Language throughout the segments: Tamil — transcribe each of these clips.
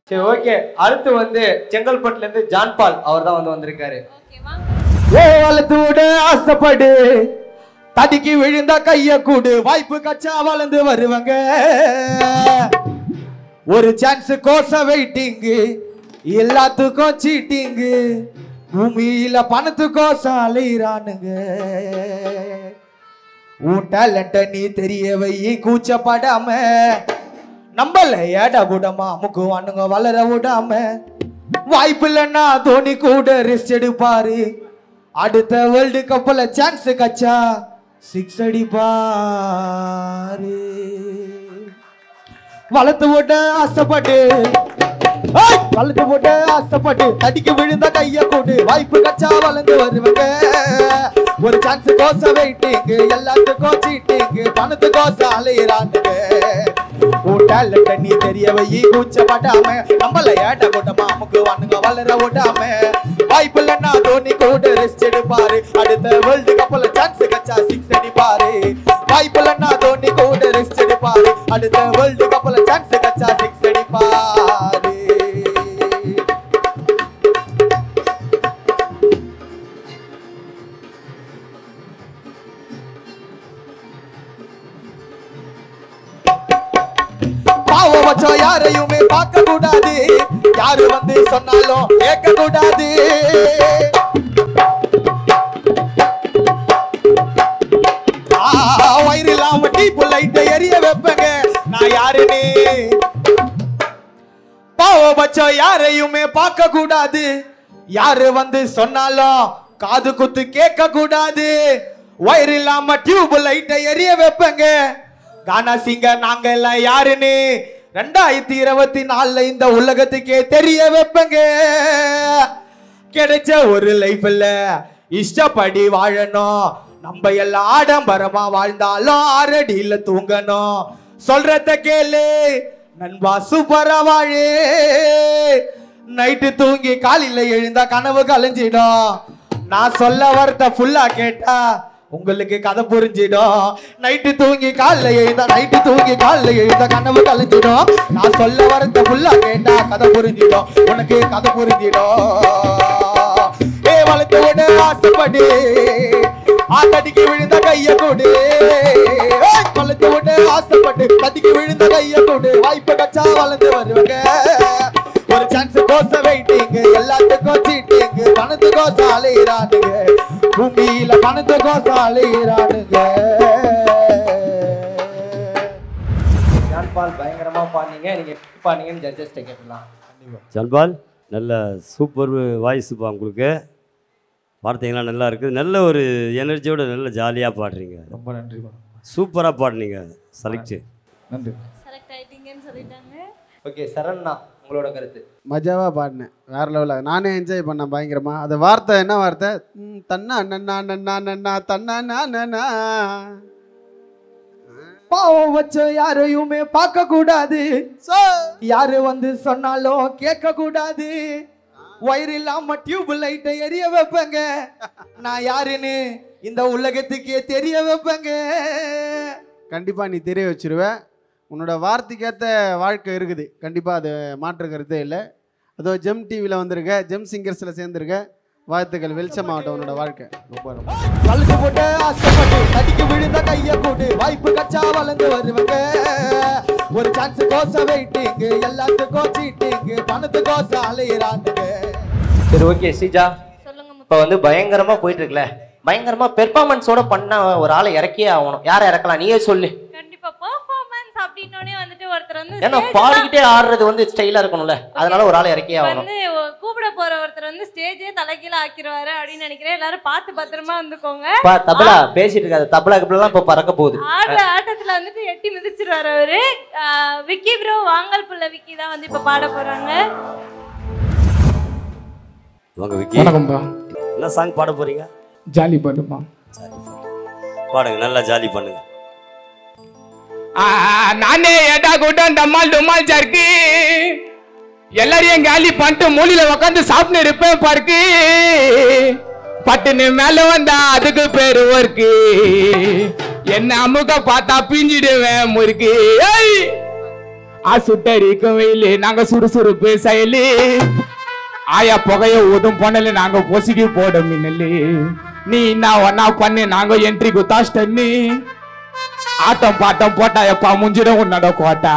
சரி ஓகே அடுத்து வந்து செங்கல்பட்டுல இருந்து ஜான் பால் அவர் தான் வந்து வந்திருக்காரு ஓ வளர்த்து விட ஆசைப்படு தடிக்கு விழுந்தா கைய கூடு வாய்ப்பு கச்சா வளர்ந்து வருவாங்க ஒரு சான்ஸ் கோச வெயிட்டிங்கு எல்லாத்துக்கும் சீட்டிங்கு பூமியில பணத்துக்கோசம் அலையிறானுங்க உன் டேலண்ட நீ தெரிய வை கூச்சப்படாம நம்பல ஏடா கூடமா முக்குவானுங்க வளர விடாம வாய்ப்பு இல்லைன்னா தோனி கூட ரெஸ்ட் எடுப்பாரு அடுத்த வேர்ல்டு கப்ல சான்ஸ் கச்சா சிக்ஸ் அடிப்பாரு வளர்த்து போட்ட ஆசைப்பட்டு ஏய், வளர்த்து போட்ட ஆசைப்பட்டு தடிக்கு விழுந்த கைய போட்டு வாய்ப்பு கச்சா வளர்ந்து வருவாங்க ஒரு சான்ஸ் கோச வெயிட்டிங் எல்லாத்துக்கும் சீட்டிங் பணத்து கோச அலையிறானுங்க உன் டேலண்ட நீ தெரிய வை கூச்சப்படாம நம்மள ஏட்ட கூட்டமா அமுக்கு வானுங்க வளர விடாம வாய்ப்பு இல்லைன்னா தோனி கூட ரெஸ்ட் எடுப்பாரு அடுத்த வேர்ல்டு கப்ல சான்ஸ் கச்சா சிக்ஸ் அடிப்பாரு வாய்ப்பு இல்லைன்னா தோனி கூட ரெஸ்ட் எடுப்பாரு அடுத்த வேர்ல்டு கப்ல சான்ஸ் கச்சா சிக்ஸ் அடிப்பாரு பாவம் வச்சோம் யாரையுமே பார்க்க கூடாது யாரு வந்து சொன்னாலும் கேட்க கூடாது வயிறு இல்லாம டீப்பு லைட்டை எரிய வைப்பங்க நான் யாருன்னு பாவம் வச்சோம் யாரையுமே பார்க்க கூடாது யாரு வந்து சொன்னாலும் காது குத்து கேட்க கூடாது வயிறு இல்லாம டியூப் லைட்டை எரிய வைப்பங்க கானா சிங்க நாங்க எல்லாம் யாருன்னு ரெண்டாயிரத்தி இருபத்தி நாலுல இந்த உலகத்துக்கே தெரிய வைப்பங்க கிடைச்ச ஒரு லைஃப்ல இஷ்டப்படி வாழணும் நம்ம எல்லாம் ஆடம்பரமா வாழ்ந்தாலும் ஆறடியில தூங்கணும் சொல்றத கேளு நண்பா சூப்பரா வாழு நைட்டு தூங்கி காலையில எழுந்தா கனவு கலைஞ்சிடும் நான் சொல்ல வரத ஃபுல்லா கேட்டா உங்களுக்கு கதை புரிஞ்சிடும் நைட்டு தூங்கி காலைல எழுந்தா நைட்டு தூங்கி காலைல எழுந்தா கனவு கலைஞ்சிடும் நான் சொல்ல வரத ஃபுல்லா கேட்டா கதை புரிஞ்சிடும் உனக்கு கதை புரிஞ்சிடும் ஏ வளர்த்து விட ஆசைப்படு ஆத்தடிக்கு விழுந்த கைய கொடு ஏய், வளர்த்து விட ஆசைப்பட்டு தடிக்கு விழுந்த கைய கொடு வாய்ப்பு கச்சா வளர்ந்து வருவாங்க ஒரு சான்ஸ் கோச வெயிட்டிங் எல்லாத்துக்கும் சீட்டிங் பணத்துக்கோசம் அலையிறானுங்க பூமியில பணத்துக்கோசம் அலையிறானுங்க ஜான் பால் பயங்கரமா பாடுனீங்க நீங்க எப்படி பாடுனீங்கன்னு ஜட்ஜஸ்ட கேட்கலாம் ஜல்பால் நல்ல சூப்பர் வாய்ஸுப்பா உங்களுக்கு வார்த்தைங்களாம் நல்லா இருக்குது நல்ல ஒரு எனர்ஜியோட நல்ல ஜாலியாக பாடுறீங்க ரொம்ப நன்றி சூப்பராக பாடுனீங்க செலக்ட் நன்றி செலக்ட் ஆயிட்டீங்கன்னு சொல்லிட்டாங்க ஓகே சரண்ண்ணா உங்களோட கருத்து மஜாவாக பாடினேன் வேற லெவலில் நானே என்ஜாய் பண்ணேன் பயங்கரமா அது வார்த்தை என்ன வார்த்தை ம், தன்னா நன்னா நன்னா நன்னா தன்னா நன்னா பாவம் வச்ச யாரையுமே பார்க்க கூடாது யாரு வந்து சொன்னாலும் கேட்க கூடாது வயிறு இல்லாம டியூப் லைட்டை எரிய வைப்பேங்க நான் யாருன்னு இந்த உலகத்துக்கே தெரிய வைப்பேங்க கண்டிப்பாக நீ தெரிய வச்சிருவ உன்னோட வார்த்தைக்கேற்ற வாழ்க்கை இருக்குது கண்டிப்பாக அது மாற்று கருத்தே இல்லை அதோ ஜெம் டிவியில் வந்திருக்க ஜெம் சிங்கர்ஸில் சேர்ந்துருக்க வாழ்த்துக்கள் வெளிச்சமாகட்டும் உன்னோட வாழ்க்கை ரொம்ப ரொம்ப வளர்ந்து போட்டு ஆசைப்பட்டு தடிக்கு விழுந்த கைய கூடு வாய்ப்பு கச்சா வளர்ந்து வருவாங்க ஒரு சான்ஸ் கோச வெயிட்டிங் எல்லாத்துக்கும் சீட்டிங் பணத்துக்கோசம் அலையிறானுங்க சரி ஓகே ஸ்ரீஜா சொல்லுங்க முத்து. இப்போ வந்து பயங்கரமா போயிட்டு இருக்குல்ல பயங்கரமா பெர்ஃபார்மன்ஸோட பண்ண ஒரு ஆளை இறக்கியே ஆகணும் யாரை இறக்கலாம் நீயே சொல்லு கண்டிப்பா பெர்ஃபார்மன்ஸ் அப்படின்னோடனே வந்துட்டு ஒருத்தர் வந்து ஏன்னா stage பாடிக்கிட்டே ஆடுறது வந்து ஸ்டைலா இருக்கணும்ல அதனால ஒரு ஆளை இறக்கியே ஆகணும் வந்து ஒ- கூப்பிட போற ஒருத்தர் வந்து ஸ்டேஜே தலைகீழ ஆக்கிடுவாரு அப்படின்னு நினைக்கிறேன் எல்லாரும் பார்த்து பத்திரமா வந்துக்கோங்க பா தபலா பேசிட்டு இருக்காது தபலா கபலாம் இப்போ பறக்க போகுது ஆடுற ஆட்டத்துல வந்துட்டு எட்டி மிதிச்சிருவாரு அவரு ஆஹ் விக்கி ப்ரோ வாங்கல் புள்ள விக்கி தான் வந்து இப்ப பாட போறாங்க வாங்க விக்கி வணக்கம்ப்பா என்ன சாங் பாட போகிறீங்க ஜாலி பாட்டுப்பா பாடுங்க நல்லா ஜாலி பண்ணுங்க ஆ, நானே ஏடா கூட்டம் டம்மால் டும்மால் சருக்கு எல்லாரையும் காலி பண்ணிட்டு மூலையில உக்காந்து சாப்பிட்டு இருப்பேன் பார்க்கு பட்டுன்னு மேல வந்தா அதுக்கு பேரு ஒர்க்கு என்ன அமுக பார்த்தா பிஞ்சிடுவேன் முறுக்கு ஏய்! ஆ சுட்டரிக்கும் வெயிலு நாங்க சுறுசுறுப்பு செயலு ஆயா புகைய ஊதும் பொண்ணல நாங்க பொசுக்கி போட மின்னலு நீ என்ன ஒன்னா பண்ணு நாங்க என்ட்ரி குத்தாஸ்டன்னு ஆட்டம் பாட்டம் போட்டா எப்பா முஞ்சிடும் உன்னோட கோட்டா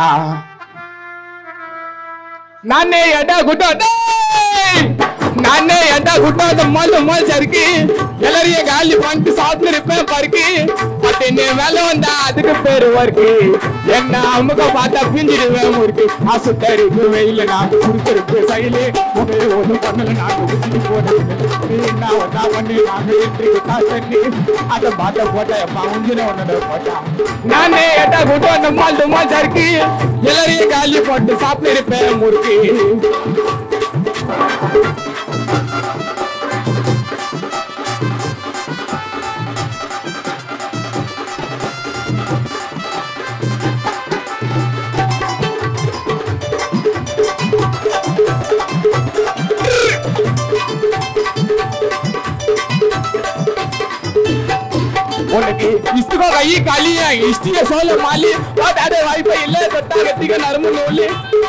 நானே எடா குட்டா டேய்! நானே எடா குட்டா அந்த மல்லு மால் சருக்கு எல்லாரையும் காலி பண்ணிட்டு சாப்பிட்டு இருப்பேன் பருக்கு பட் என்ன வேலை வந்தா அதுக்கு பேரு ஒர்க்கு என்ன அமுக பார்த்தா பிஞ்சிடுவேன் முறுக்கு ஆசுத்தருக்கு வெயில நாங்க சுருத்திருக்கு சைலு உங்களை ஒன்றும் பண்ணல நாங்க உசிரி போடுறது என்ன ஒன்றா பண்ணி நாங்க என்ட்ரி காசு அதை பார்த்த போட்டா எப்பா உஞ்சின உன்னோட போட்டா நானே எடா குட்டா அந்த மால் மால் சருக்கு எல்லாரையும் காலி போட்டு சாப்பிட்டு இருப்பேன் முறுக்கு உனக்கு இஸ்துகோ கை காலியா இஷ்டிய சோல மாலி வாடாட வாய்ப்பை இல்ல தொட்டா கத்திக நரம்பு நூலி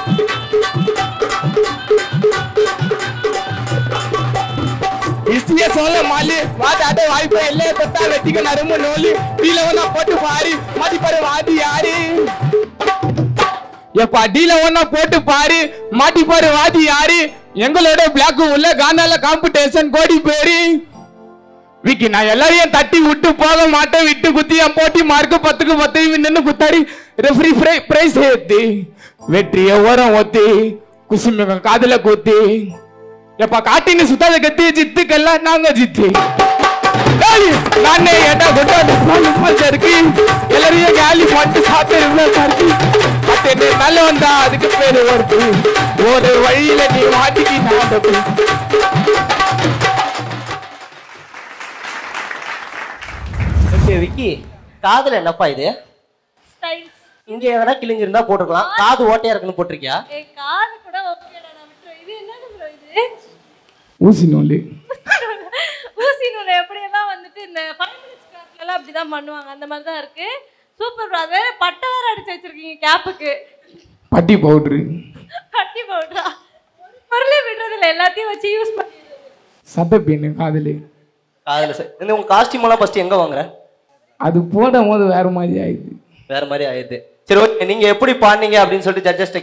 இஸ்டிய சோல மாலி வாடாட வாய்ப்பை இல்ல தொட்டா கத்திக நரம்பு நூலி டீலவனா போட்டு பாரி மதிப்பரு வாதி யாரு எப்பா டீல ஒன்னா போட்டு பாரு மாட்டி பாரு வாதி யாரு எங்களோட பிளாக் உள்ள காந்தால காம்படிஷன் கோடி பேரு விக்கி நான் எல்லாரையும் தட்டி விட்டு போக மாட்டேன் விட்டு குத்தி என் போட்டி மார்க்கு பத்துக்கு பத்து நின்று குத்தாடி ரெஃப்ரி ஃப்ரை பிரைஸ் ஏத்தி வெற்றிய ஓரம் ஒத்தி குசுமிங்க காதுல குத்தி எப்பா காட்டின்னு சுத்தாத கத்தி ஜித்துக்கெல்லாம் நாங்க ஜித்து டேய், நானே ஏட்டா கொண்டா நிப்பால் இருக்கு எல்லாரையும் காலி பண்ணிட்டு சாப்பிட்டு இவ்வளவு இருக்கு பட் என்ன நல்ல வந்தா அதுக்கு பேரு ஒர்க்கு ஒரு வழியில நீ மாட்டிக்கி நான் தப்பு ஓகே விக்கி காதுல என்னப்பா இது ஸ்டைல் இங்க எதனா கிழிஞ்சிருந்தா போட்டுக்கலாம் காது ஓட்டையா இருக்குன்னு போட்டிருக்கியா என் காது கூட ஓகேடா நான் விட்டுறேன் இது என்னது ப்ரோ இது ஊசி நூலு ஊசி நூல் எப்படியெல்லாம் வந்துட்டு இந்த ஃபைவ் மினிட்ஸ் கிளாஸ்லாம் அப்படிதான் பண்ணுவாங்க அந்த மாதிரி தான் இருக்கு சூப்பர் ப்ரோ அது வேற பட்டை வேற அடிச்சு வச்சிருக்கீங்க கேப்புக்கு பட்டி பவுட்ரு கட்டி பவுடரா ஒரு பொருளே விடுறது இல்லை எல்லாத்தையும் வச்சு யூஸ் பண்ணி சட்டை பின்னு காதலு காதுல சரி இந்த உங்க காஸ்டியூம் எல்லாம் ஃபர்ஸ்ட் எங்க வாங்குற அது போடும் போது வேற மாதிரி ஆயிடுது வேற மாதிரி ஆயிடுது சரி ஓகே நீங்க எப்படி பாடுனீங்க அப்படின்னு சொல்லிட்டு ஜட்ஜஸ்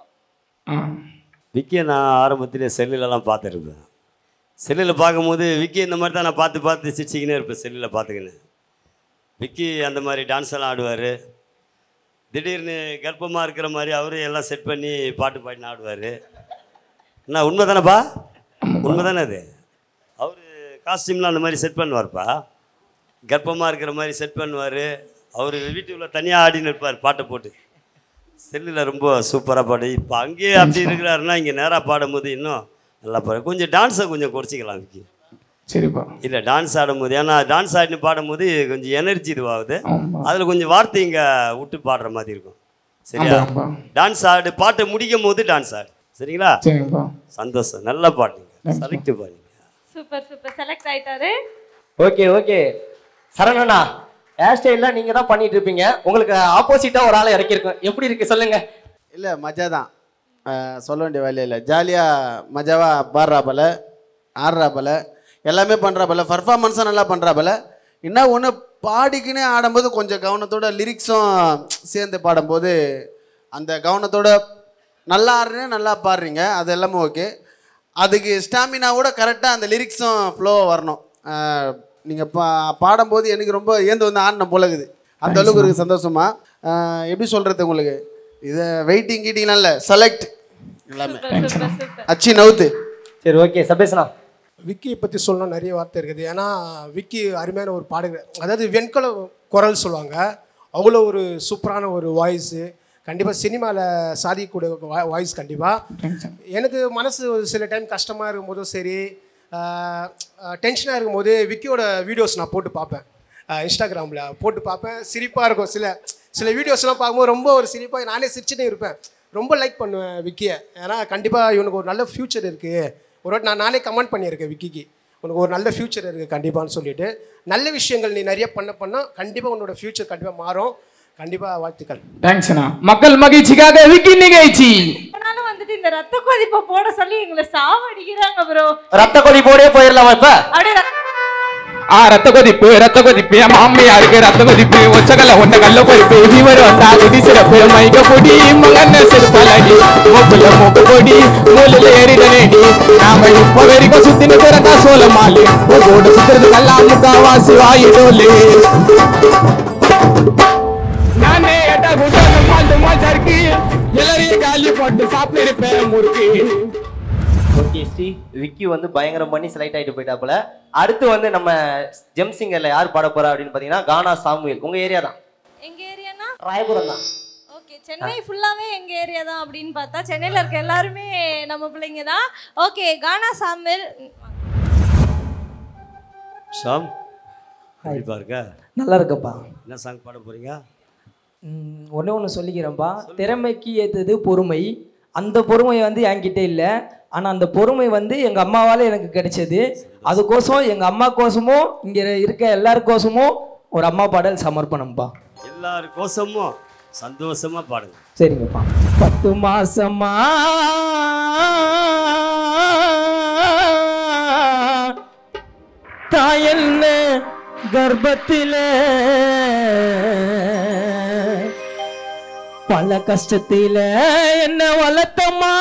ஆ விக்கியை நான் ஆரம்பத்திலே செல்லுலலாம் பார்த்துருப்பேன் செல்லில் பார்க்கும்போது விக்கி இந்த மாதிரி தான் நான் பார்த்து பார்த்து சிரிச்சிக்கினே இருப்பேன் செல்லில் பார்த்துக்கின்னு விக்கி அந்த மாதிரி டான்ஸ் எல்லாம் ஆடுவார் திடீர்னு கர்ப்பமாக இருக்கிற மாதிரி அவரும் எல்லாம் செட் பண்ணி பாட்டு பாடினு ஆடுவார் என்ன உண்மை தானேப்பா உண்மை தானே அது அவர் காஸ்டியூம்லாம் அந்த மாதிரி செட் பண்ணுவார்ப்பா கர்ப்பமாக இருக்கிற மாதிரி செட் பண்ணுவார் அவர் வீட்டுக்குள்ளே தனியாக ஆடின்னு இருப்பார் பாட்டை போட்டு செல்லில் ரொம்ப சூப்பராக பாடு இப்போ அங்கேயே அப்படி இருக்கிறாருன்னா இங்கே நேராக பாடும்போது இன்னும் நல்லா பாடு கொஞ்சம் டான்ஸை கொஞ்சம் குறைச்சிக்கலாம் விக்கி சரிப்பா இல்லை டான்ஸ் ஆடும்போது ஏன்னா டான்ஸ் ஆடினு பாடும்போது கொஞ்சம் எனர்ஜி இதுவாகுது ஆமா அதில் கொஞ்சம் வார்த்தை இங்கே விட்டு பாடுற மாதிரி இருக்கும் சரியா ஆமாப்பா டான்ஸ் ஆடு பாட்டை முடிக்கும் போது டான்ஸ் ஆடு சரிங்களா சரிங்கப்பா சந்தோஷம் நல்லா பாடுங்க செலக்ட் பாடுங்க சூப்பர் சூப்பர் செலக்ட் ஆயிட்டாரு ஓகே ஓகே சரவணா ஹேர் ஸ்டைல்லாம் நீங்க தான் பண்ணிட்டு இருப்பீங்க உங்களுக்கு ஆப்போசிட்டா ஒரு ஆளை இறக்கியிருக்கோம் எப்படி இருக்கு சொல்லுங்க இல்லை மஜா தான் அஹ் சொல்ல வேண்டிய வேலையே இல்லை ஜாலியாக மஜாவாக பாடுறாப்பல ஆடுறாப்பல எல்லாமே பண்ணுறாப்பல பர்ஃபார்மன்ஸும் நல்லா பண்ணுறாப்பல என்ன ஒன்று பாடிக்கினே ஆடும்போது கொஞ்சம் கவனத்தோட லிரிக்ஸும் சேர்ந்து பாடும்போது அந்த கவனத்தோட நல்லா ஆடுறீங்க நல்லா பாடுறீங்க அது எல்லாமே ஓகே அதுக்கு ஸ்டாமினாவோட கரெக்டாக அந்த லிரிக்ஸும் ஃப்ளோவாக வரணும் நீங்கள் பா பாடும்போது எனக்கு ரொம்ப ஏந்து வந்து ஆடின போலகுது அந்த அளவுக்கு இருக்குது சந்தோஷமா அஹ் எப்படி சொல்கிறது உங்களுக்கு இதை வெயிட்டிங் கீட்டிங்லாம் இல்லை செலக்ட் எல்லாமே சூப்பர் சூப்பர் சூப்பர் அச்சி நவுத்து சரி ஓகே சபேஸ்னா விக்கியை பற்றி சொல்லணும் நிறைய வார்த்தை இருக்குது ஏன்னா விக்கி அருமையான ஒரு பாடுகிற அதாவது வெண்கல குரல் சொல்லுவாங்க அவ்வளோ ஒரு சூப்பரான ஒரு வாய்ஸு கண்டிப்பாக சினிமாவில் சாதிக்கக்கூடிய வாய்ஸ் கண்டிப்பாக எனக்கு மனசு ஒரு சில டைம் கஷ்டமாக இருக்கும்போதும் சரி டென்ஷனாக இருக்கும்போது விக்கியோட வீடியோஸ் நான் போட்டு பார்ப்பேன் இன்ஸ்டாகிராமில் போட்டு பார்ப்பேன் சிரிப்பாக இருக்கும் சில சில வீடியோஸ்லாம் பார்க்கும்போது ரொம்ப ஒரு சிரிப்பாக நானே சிரிச்சுட்டே இருப்பேன் ரொம்ப லைக் பண்ணுவேன் விக்கியை ஏன்னா கண்டிப்பாக இவனுக்கு ஒரு நல்ல ஃப்யூச்சர் இருக்குது ஒரு வாட்டி நான் நானே கமெண்ட் பண்ணியிருக்கேன் விக்கிக்கு உனக்கு ஒரு நல்ல ஃப்யூச்சர் இருக்குது கண்டிப்பான்னு சொல்லிட்டு நல்ல விஷயங்கள் நீ நிறைய பண்ண பண்ணால் கண்டிப்பாக உன்னோட ஃப்யூச்சர் கண்டிப்பாக மாறும் கண்டிப்பாக வாழ்த்துக்கள் தேங்க்ஸ்ண்ணா மக்கள் மகிழ்ச்சிக்காக விக்கி நிகழ்ச்சி ஆனாலும் வந்துட்டு இந்த ரத்த கொதிப்பை போட சொல்லி எங்களை சாவடிக்கிறாங்க ப்ரோ ரத்த கொடி போடே போயிடலாமா இப்ப அப்படியே ர- ஆ ரத்த கொதிப்பு ரத்த கொதிப்பு என் மாமியாருக்கு ரத்த கொதிப்பு ஒச்சகல்ல ஒட்ட கல்ல கொதிப்பு ஃபீவர் வந்தா குடி சிறப்பு மைக்க பொடி மகன செருப்பலடி மூக்குல மூக்கு பொடி மூலில ஏறிடலேடி நாம இப்ப வரைக்கும் சுத்தின பிறந்தா சோல மாலு உங்களோட சுத்துறதுக்கெல்லாம் முக்காவாசி வாயிடோலு நானே எட்டா குட்டா மால் மால் சருக்கு எல்லாரையும் காலி போட்டு சாப்பிட்டு இருப்பேன் முறுக்கு ஓகே ஸ்ரீ விக்கி வந்து பயங்கரம் பண்ணி செலக்ட் ஆயிட்டு போயிட்டாப்புல அடுத்து வந்து நம்ம ஜெம் சிங்கர்ல யார் பாட போறா அப்படின்னு பாத்தீங்கன்னா கானா சாமுவேல் உங்க ஏரியா தான் எங்க ஏரியானா ராயபுரம் தான் ஓகே சென்னை ஃபுல்லாவே எங்க ஏரியா தான் அப்படின்னு பார்த்தா சென்னையில இருக்க எல்லாருமே நம்ம பிள்ளைங்க தான் ஓகே கானா சாமில் ஷாம் எப்படி இருக்க நல்லா இருக்கப்பா என்ன சாங் பாட போறீங்க ஒன்றே ஒன்று சொல்லிக்கிறேன்ப்பா திறமைக்கு ஏற்றது பொறுமை அந்த பொறுமை வந்து என்கிட்ட இல்லை ஆனால் அந்த பொறுமை வந்து எங்கள் அம்மாவால் எனக்கு கிடைச்சது அதுக்கோசம் எங்கள் அம்மா கோசமும் இங்கே இருக்க எல்லாருக்கோசமும் ஒரு அம்மா பாடல் சமர்ப்பணம்ப்பா எல்லாரு கோசமும் சந்தோஷமா பாடுங்க சரிங்கப்பா பத்து மாசமா தாயல்ல கர்ப்பத்தில பல கஷ்டத்தில என்ன வளர்த்தம்மா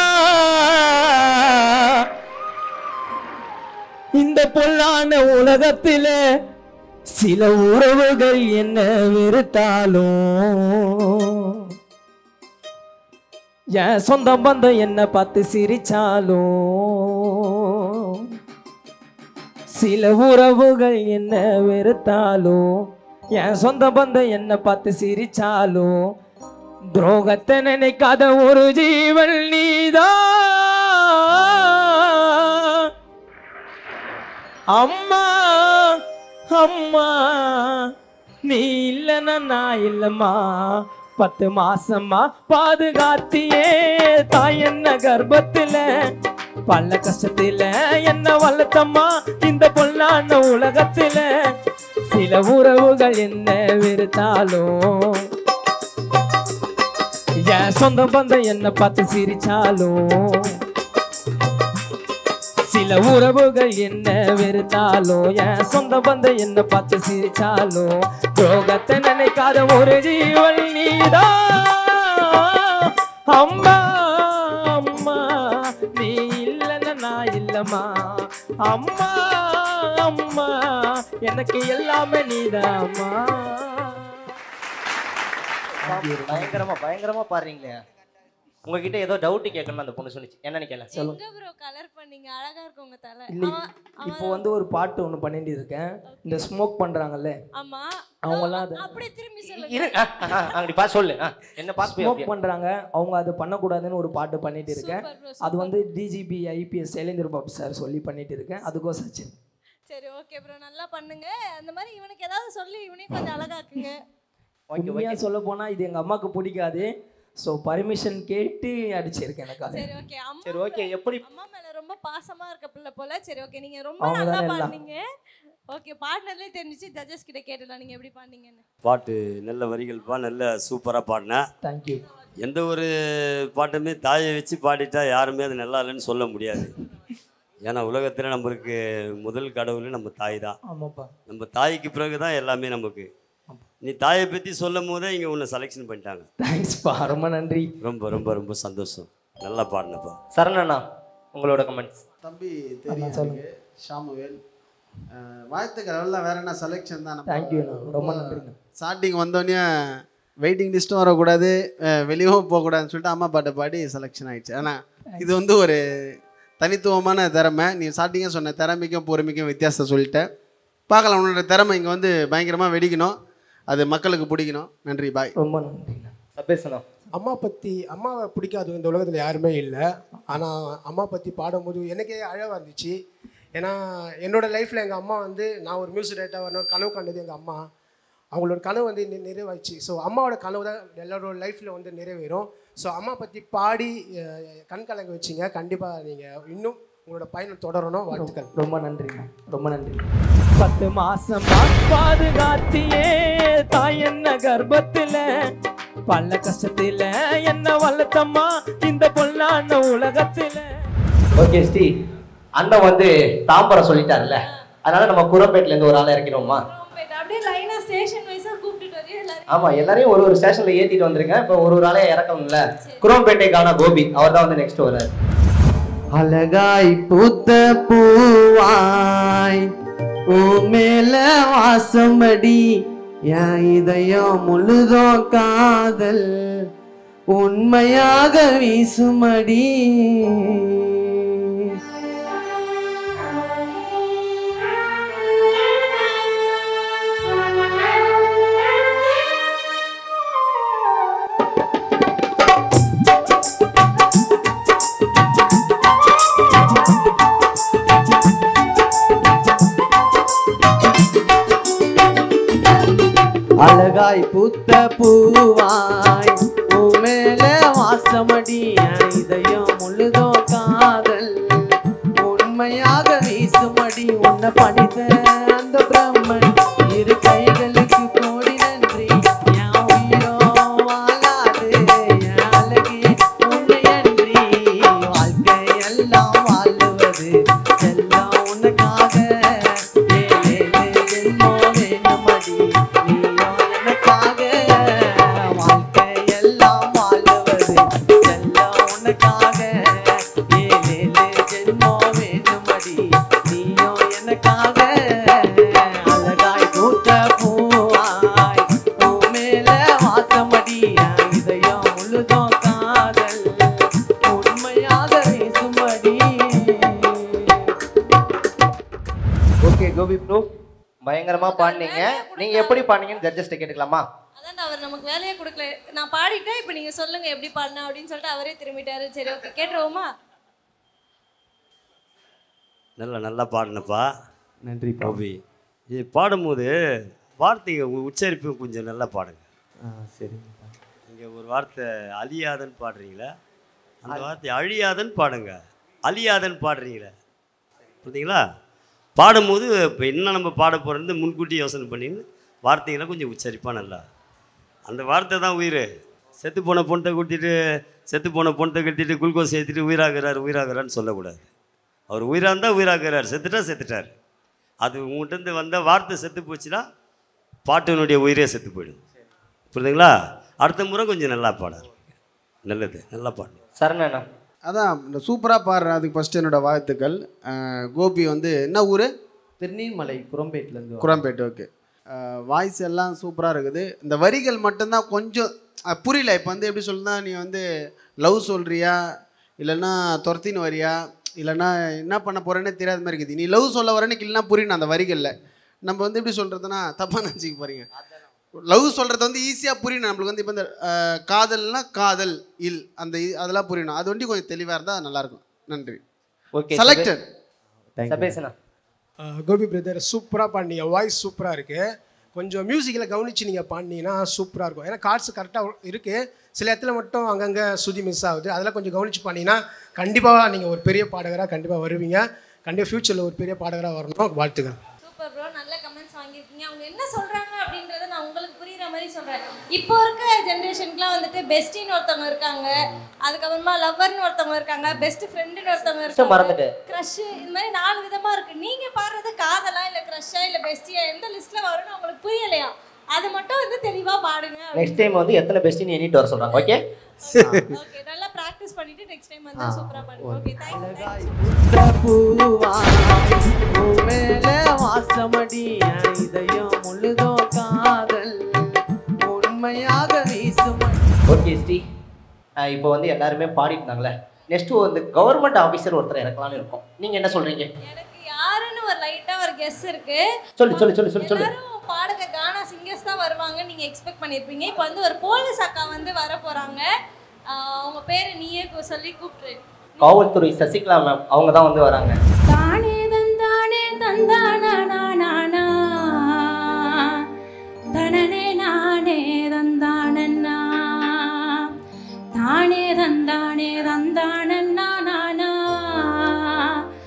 இந்த பொல்லான உலகத்தில சில உறவுகள் என்ன வெறுத்தாலும் என் சொந்த பந்தம் என்ன பார்த்து சிரிச்சாலும் சில உறவுகள் என்ன வெறுத்தாலும் என் சொந்த பந்தம் என்ன பார்த்து சிரிச்சாலும் துரோகத்தை நினைக்காத ஒரு ஜீவன் நீதான் அம்மா அம்மா நீ இல்லைன்னா நான் இல்லம்மா பத்து மாசமா பாதுகாத்தியே தாய் என்ன கர்ப்பத்துல பல கஷ்டத்துல என்ன வளர்த்தம்மா இந்த பொல்லான உலகத்துல சில உறவுகள் என்ன வெறுத்தாலும் என் சொந்த பந்தம் என்ன பார்த்து சிரிச்சாலும் சில உறவுகள் என்ன வெறுத்தாலும் என் சொந்த பந்தம் என்ன பார்த்து சிரிச்சாலும் துரோகத்தை நினைக்காத ஒரு ஜீவன் நீதான் அம்மா அம்மா நீ இல்லைன்னா நான் இல்லம்மா அம்மா அம்மா எனக்கு எல்லாமே நீதாம்மா பயங்கரமா பயங்கரமா பாடுறீங்களே உங்ககிட்ட ஏதோ டவுட் கேட்கணும் அந்த பொண்ணு சொன்னிச்சு என்னன்னு கேள எங்க ப்ரோ கலர் பண்ணீங்க அழகா இருக்கு உங்க தலை இல்லை அவன்- இப்போ அவன் வந்து ஒரு பாட்டு ஒன்று பண்ணிட்டு இருக்கேன் இந்த ஸ்மோக் பண்ணுறாங்கல்ல ஆமா அவங்கெல்லாம் அது அப்படியே திரும்பி சொல்லுங்க இரு ஆ, ஆ, ஆ, அப்படி பா சொல்லு ஆ, என்ன பாஸ் ஸ்மோக் பண்ணுறாங்க அவங்க அது பண்ணக்கூடாதுன்னு ஒரு பாட்டு பண்ணிட்டு இருக்கேன் Super bro, அது super. வந்து DGP IPS Sylendra Babu sir சொல்லி பண்ணிட்டு இருக்கேன் அதுக்கோசம் சரி சரி ஓகே ப்ரோ நல்லா பண்ணுங்க அந்த மாதிரி இவனுக்கு ஏதாவது சொல்லி இவனையும் கொஞ்சம் அழகாக்குங்க ஓகே உண்மையாக சொல்ல போனால் இது எங்கள் அம்மாவுக்கு பிடிக்காது ஸோ பர்மிஷன் கேட்டு அடிச்சிருக்கேன் எனக்கு அது சரி ஓகே அம்மா சரி ஓகே எப்படி அம்மா மேல ரொம்ப பாசமா இருக்க பிள்ளை போல சரி ஓகே நீங்க ரொம்ப அவங்க நல்லா தானே எல்லாம். பாடுனீங்க ஓகே பாடினதுலேயே தெரிஞ்சிச்சு ஜட்ஜஸ் கிட்ட கேட்டுலாம் நீங்க எப்படி பாடுனீங்கன்னு பாட்டு நல்ல வரிகள்ப்பா நல்ல சூப்பராக பாடினேன் தேங்க்யூ எந்த ஒரு பாட்டுமே தாயை வச்சு பாடிட்டா யாருமே அது நல்லா இல்லைன்னு சொல்ல முடியாது ஏன்னா உலகத்தில் நம்மளுக்கு முதல் கடவுள் நம்ம தாய் தான் ஆமாப்பா நம்ம தாய்க்கு பிறகு தான் எல்லாமே நமக்கு நீ தாயை பற்றி சொல்லும் போதே இங்கே உன்னை செலெக்ஷன் பண்ணிட்டாங்க தேங்க்ஸ்ப்பா ரொம்ப நன்றி ரொம்ப ரொம்ப ரொம்ப சந்தோஷம் நல்லா பாடினப்பா சரணண்ணா உங்களோட கமெண்ட்ஸ் தம்பி தெரியும் எனக்கு ஷாமுவேல் அஹ், வாழ்த்துக்கள் எல்லாம் வேற என்ன செலெக்ஷன் தான் தேங்க்யூ ரொம்ப நன்றிண்ணா ஸ்டார்டிங் வந்தோடனே வெயிட்டிங் லிஸ்ட்டும் வரக்கூடாது அஹ், வெளியவும் போகக்கூடாதுன்னு சொல்லிட்டு அம்மா பாட்டை பாடி செலெக்ஷன் ஆயிடுச்சு ஆனால் இது வந்து ஒரு தனித்துவமான திறமை நீ ஸ்டார்டிங்காக சொன்ன திறமைக்கும் பொறுமைக்கும் வித்தியாசம் சொல்லிட்டேன் பார்க்கலாம் உன்னோட திறமை இங்கே வந்து பயங்கரமாக வெடிக்கணும் அது மக்களுக்கு பிடிக்கணும் நன்றி பாய் ரொம்ப நன்றிண்ணா பேசணும் அம்மா பற்றி அம்மாவை பிடிக்காதவங்க இந்த உலகத்தில் யாருமே இல்லை ஆனால் அம்மா பற்றி பாடும்போது எனக்கே அழகாக இருந்துச்சு ஏன்னா என்னோட லைஃப்பில் எங்கள் அம்மா வந்து நான் ஒரு மியூசிக் டைரக்டர் வரணும் கனவு கண்டது எங்கள் அம்மா அவங்களோட கனவு வந்து நி- நிறைவாயிடுச்சு ஸோ அம்மாவோட கனவு தான் எல்லாரோட லைஃப்பில் வந்து நிறைவேறும் ஸோ அம்மா பற்றி பாடி அஹ், கண் கலங்க வச்சிங்க கண்டிப்பாக நீங்கள் இன்னும் உங்களோட பயணம் தொடரணும் வாழ்த்துக்கள் ரொம்ப நன்றிண்ணா ரொம்ப நன்றி பத்து மாசமா பாதுகாத்தியே தாய் என்ன கர்ப்பத்துல பல கஷ்டத்துல என்ன வளர்த்தம்மா இந்த பொல்லான உலகத்துல ஓகே ஸ்ரீ அண்ணன் வந்து தாம்பரம் சொல்லிட்டாருல்ல அதனால நம்ம குரம்பேட்ல இருந்து ஒரு ஆளை இறக்கிடுவோமா குரோம்பேட் அப்படியே லைனா ஸ்டேஷன் வைஸா கூப்பிட்டுட்டு வரையும் எல்லாரும் ஆமா எல்லாரையும் ஒரு ஒரு ஸ்டேஷன்ல ஏத்திட்டு வந்திருக்கேன் இப்போ ஒரு ஒரு ஆளையா இறக்கணும்ல குரோம்பேட்டைக்கான கோபி அவர் தான் வந்து நெக்ஸ்ட் வராரு அழகாய் பூத்த பூவாய் மேல வாசமடி என் இதயம் முழுதோ காதல் உண்மையாக வீசுமடி அழகாய் பூத்த பூவாய் மேல வாசமடி என் இதயம் முழுதோ காதல் உண்மையாக வீசுமடி உன்னை பணித்த அந்த பிரம்மன் இரு கைகளுக்கு கோடி நன்றி என் உயிரோ வாழாது என் அழகே உன்னை அன்றி வாழ்க்கை எல்லாம் வாழுவது எல்லாம் உனக்காக ஏழேழு ஜென்மோ வேண்டுமடி நீயோ எனக்காக வாழ்க்கை எல்லாம் வாழுவது எல்லாம் உனக்காக ஏழேழு ஜென்மோ வேண்டுமடி நீயோ எனக்காக அழகாய் பூத்த பூவாய் உன் மேல வாசமடி என் இதயம் முழுதோ காதல் உண்மையாக வீசுமடி ஓகே கோபி ப்ரோ பயங்கரமா பாடினீங்க நீங்க எப்படி பாடினீங்கன்னு ஜட்ஜஸ்ட கேட்டுக்கலாமா அதான் அவர் நமக்கு வேலையே கொடுக்கல நான் பாடிட்டேன் இப்போ நீங்க சொல்லுங்க எப்படி பாடினா அப்படின்னு சொல்லிட்டு அவரே திரும்பிட்டாரு சரி ஓகே கேட்டுருவோமா நல்லா நல்லா பாடினப்பா நன்றி கோபி இது பாடும்போது வார்த்தைங்க உ- உச்சரிப்பு கொஞ்சம் நல்லா பாடுங்க சரிங்கப்பா நீங்கள் ஒரு வார்த்தை அழியாதன்னு பாடுறீங்களா அந்த வார்த்தை அழியாதன்னு பாடுங்க அழியாதன்னு பாடுறீங்களே புரியுதுங்களா பாடும்போது இப்போ என்ன நம்ம பாட போகிறது முன்கூட்டி யோசனை பண்ணின்னு வார்த்தைகளை கொஞ்சம் உச்சரிப்பாக நல்லா அந்த வார்த்தை தான் உயிர் செத்து போன பொண்ணை கூட்டிட்டு செத்து போன பொண்ணை கட்டிட்டு குளுக்கோஸ் ஏற்றிட்டு உயிராகிறார் உயிராகிறான்னு சொல்லக்கூடாது அவர் உயிராக இருந்தால் உயிராகிறார் செத்துட்டா செத்துட்டார் அது உங்கள்கிட்ட வந்த வார்த்தை செத்து போச்சுன்னா பாட்டினுடைய உயிரே செத்து போயிடும் புரியுதுங்களா அடுத்த முறை கொஞ்சம் நல்லா பாடாரு நல்லது நல்லா பாடு சரணண்ணா அதான் இந்த சூப்பராக பாடுறேன் அதுக்கு ஃபஸ்ட்டு என்னோட வாழ்த்துக்கள் அஹ் கோபி வந்து என்ன ஊர் திருநீர்மலை குரம்பேட்லேருந்து குரம்பேட்டு ஓகே வாய்ஸ் எல்லாம் சூப்பராக இருக்குது இந்த வரிகள் மட்டும்தான் கொஞ்சம் அஹ், புரியல இப்போ வந்து எப்படி சொல்லுனா நீ வந்து லவ் சொல்கிறியா இல்லைன்னா துரத்தின்னு வரியா இல்லைன்னா என்ன பண்ண போகிறேன்னே தெரியாத மாதிரி இருக்குது நீ லவ் சொல்ல வரேன்னு இல்லைன்னா புரியணும் அந்த வரிகளில் நம்ம வந்து எப்படி சொல்கிறதுனா தப்பாக நினச்சிக்க போகிறீங்க லவ் சொல்கிறது வந்து ஈஸியாக புரியணும் நம்மளுக்கு வந்து இப்போ இந்த அஹ், காதல்னா காதல் இல் அந்த இ- அதெல்லாம் புரியணும் அது வந்து கொஞ்சம் தெளிவாக இருந்தால் நல்லாயிருக்கும் நன்றி ஓகே செலக்டட் சபேசனா அஹ் கோபி பிரதர் சூப்பராக பாடினீங்க வாய்ஸ் சூப்பராக இருக்குது கொஞ்சம் மியூசிக்கில் கவனித்து நீங்கள் பாடினீங்கன்னா சூப்பராக இருக்கும் ஏன்னா கார்ட்ஸ் கரெக்டாக இருக்குது சில இடத்துல மட்டும் அங்கங்கே சுதி மிஸ் ஆகுது அதெல்லாம் கொஞ்சம் கவனித்து பாடினீங்கன்னா கண்டிப்பாக நீங்கள் ஒரு பெரிய பாடகராக கண்டிப்பாக வருவீங்க கண்டிப்பாக ஃப்யூச்சரில் ஒரு பெரிய பாடகராக வரணும் வாழ்த்துக்கள் சூப்பர் ப்ரோ நல்ல கமெண்ட்ஸ் வாங்கியிருக்கீங்க அவங்க என்ன சொல்றாங்க அப்படின்றத நான் உங்களுக்கு புரியுற மாதிரி சொல்றேன் இப்போ இருக்க ஜென்ரேஷனுக்குலாம் வந்துட்டு பெஸ்டின்னு ஒருத்தவங்க இருக்காங்க அதுக்கப்புறமா லவ்வர்னு ஒருத்தவங்க இருக்காங்க பெஸ்ட் ஃப்ரெண்டுன்னு ஒருத்தவங்க இருக்காங்க மறந்துட்டேன் க்ரஷ் இந்த மாதிரி நாலு விதமா இருக்கு நீங்க பாடுறது காதலா இல்ல க்ரஷ்ஷா இல்ல பெஸ்டியா எந்த லிஸ்ட்ல வரும்னு உங்களுக்கு புரியலையா அது மட்டும் வந்து தெளிவா பாடுங்க நெக்ஸ்ட் டைம் வந்து எத்தனை பெஸ்டின்னு எண்ணிட்டு வர சொல்றாங்க ஓகே ஓகே நல்லா ப்ராக்டிஸ் பண்ணிட்டு நெக்ஸ்ட் டைம் வந்து சூப்பரா பண்ணுங்க ஓகே தேங்க்யூ மேல வாசமடி என் இதயம் முழுதோ காதல் உண்மையாக வீசுமடி ஓகே ஸ்ரீ அஹ் இப்போ வந்து எல்லாருமே பாடிட்டாங்களே நெக்ஸ்ட் வந்து கவர்மெண்ட் ஆஃபீஸர் ஒருத்தர் இறக்கலாம்னு இருக்கோம் நீங்க என்ன சொல்றீங்க எனக்கு யாருன்னு ஒரு லைட்டா ஒரு கெஸ் இருக்கு சொல்லு சொல்லு சொல்லு சொல்லு சொல்லு எல்லாரும் பாடக கானா சிங்கர்ஸ் தான் வருவாங்க நீங்க எக்ஸ்பெக்ட் பண்ணிருப்பீங்க இப்போ வந்து ஒரு போலீஸ் அக்கா வந்து வர போறாங்க ஆஹ் அவங்க பேரு நீயே கு- சொல்லி கூப்பிட்டுரு காவல்துறை சசிகலா மேம் அவங்க தான் வந்து வராங்க தானே தந்தானே தந்தானா நானா தனனே நானே தந்தானண்ணா தானே தந்தானே தந்தானண்ணா நானா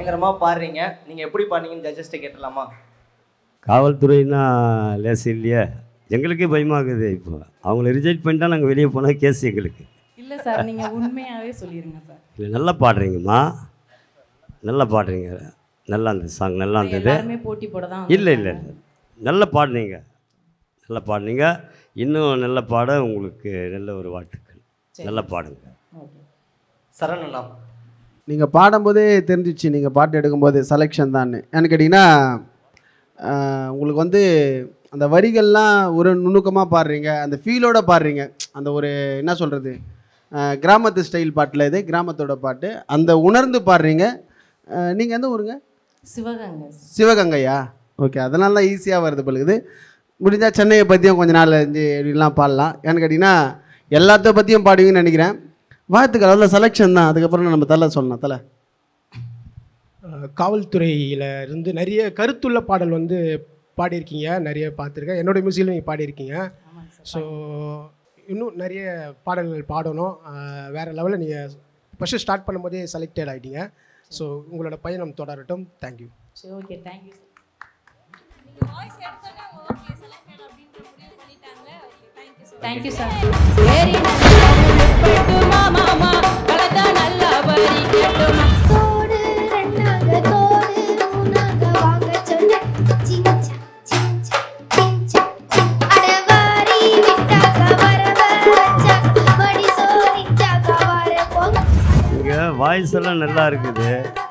பயங்கரமா பாடுறீங்க நீங்க எப்படி பாடுறீங்கன்னு ஜட்ஜஸ்ட்டை கேட்டலாமா காவல்துறைனா லேசு இல்லையா எங்களுக்கே பயமாகுது இப்போ அவங்கள ரிஜெக்ட் பண்ணிட்டா நாங்கள் வெளியே போனால் கேஸ் எங்களுக்கு இல்ல சார் நீங்க உண்மையாவே சொல்லிருங்க சார் இல்லை நல்லா பாடுறீங்கம்மா நல்லா பாடுறீங்க நல்லா இருந்தது சாங் நல்லா இருந்தது எல்லாருமே போட்டி போட தான் இல்லை இல்லை இல்லை நல்லா பாடுனீங்க நல்லா பாடுனீங்க இன்னும் நல்லா பாட உங்களுக்கு நல்ல ஒரு வாழ்த்துக்கள் நல்லா பாடுங்க சரணண்ணா நீங்கள் பாடும்போதே தெரிஞ்சிச்சு நீங்கள் பாட்டு எடுக்கும்போது செலெக்ஷன் தான் ஏன்னு கேட்டிங்கன்னா ஆஹ், உங்களுக்கு வந்து அந்த வரிகள்லாம் ஒரு நுணுக்கமாக பாடுறீங்க அந்த ஃபீலோட பாடுறீங்க அந்த ஒரு என்ன சொல்கிறது கிராமத்து ஸ்டைல் பாட்டில் இது கிராமத்தோட பாட்டு அந்த உணர்ந்து பாடுறீங்க நீங்கள் எந்த ஊருங்க சிவகங்கை சிவகங்கையா ஓகே அதனால தான் ஈஸியாக வருது பழுகுது முடிஞ்சால் சென்னையை பற்றியும் கொஞ்ச நாள் இருந்து இப்படிலாம் பாடலாம் ஏன்னு கேட்டிங்கன்னா எல்லாத்த பற்றியும் பாடுவீங்கன்னு நினைக்கிறேன் வாழ்த்துக்கள் அதில் செலெக்ஷன் தான் அதுக்கப்புறம் நம்ம தலை சொல்லணும் தலை அஹ் காவல்துறையில இருந்து நிறைய கருத்துள்ள பாடல் வந்து பாடியிருக்கீங்க நிறைய பார்த்துருக்கேன் என்னோட மியூசிக்கில் நீங்கள் பாடியிருக்கீங்க ஸோ இன்னும் நிறைய பாடல்கள் பாடணும் அஹ் வேற லெவலில் நீங்கள் ஃபஸ்ட்டு ஸ்டார்ட் பண்ணும்போதே செலக்டட் ஆகிட்டீங்க ஸோ உங்களோட பயணம் தொடரட்டும் தேங்க்யூ சரி ஓகே தேங்க்யூ வாய்ஸ் எடுத்தோன்னே அவங்க ஓகே செலக்டட் அப்படின்ற முடிவு பண்ணிட்டாங்க okay thank you sir thank you sir very நல்லா மாமா கலதா நல்லா பரி கேட்டுமா தோடு ரெண்டாங்க தோடு மூணாங்க வாங்க சொன்ன சிஞ்சா சிஞ்சா சிஞ்சா அடவாரி விட்டாக்க வரவ வச்சாக்க மடி சோதிச்சாக்க வர போங்க இங்கே வாய்ஸ் எல்லாம் நல்லா இருக்குது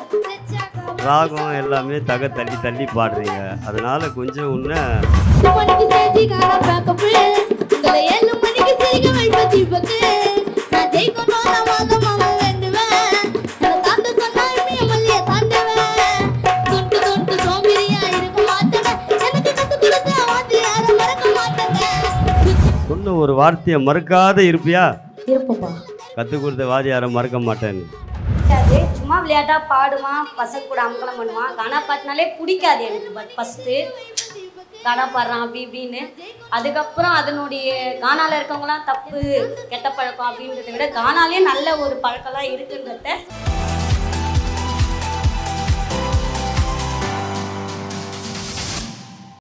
ராகம் எல்லாமே தக தள்ளி தள்ளி பாடுறீங்க அதனால கொஞ்சம் இன்னும் மணிக்கு சேர்த்தி காண பார்க்க உங்களை ஏழு மணிக்கு சிரிக்க வைப்பதி பக்கு நான் ஜெயிக்கணும் நான் வாதமாக வேண்டுவேன் நான் தாண்ட சொன்னா இமைய மல்லிய தாண்டுவேன் தொட்டு தொட்டு சோம்பேறியா இருக்க மாட்டேன் எனக்கு கத்து கொடுத்த வாத்தி யாரும் மறக்க மாட்டேங்க சொன்ன ஒரு வார்த்தையை மறக்காத இருப்பியா இருப்பப்பா கற்றுக் கொடுத்த வாதியாரை மறக்க மாட்டேன்னு பிடிக்காது சும்மா விளையாட்டா பாடுவான் பசங்க கூட அமக்கலம் பண்ணுவான் கானா பாட்டுனாலே பிடிக்காது எனக்கு பட் ஃபஸ்ட்டு கானா பாடுறான் அப்படி இப்படின்னு அதுக்கப்புறம் அதனுடைய கானால இருக்கவங்கலாம் தப்பு கெட்ட பழக்கம் அப்படின்றத விட கானாலே நல்ல ஒரு பழக்கம்லாம் இருக்குன்றத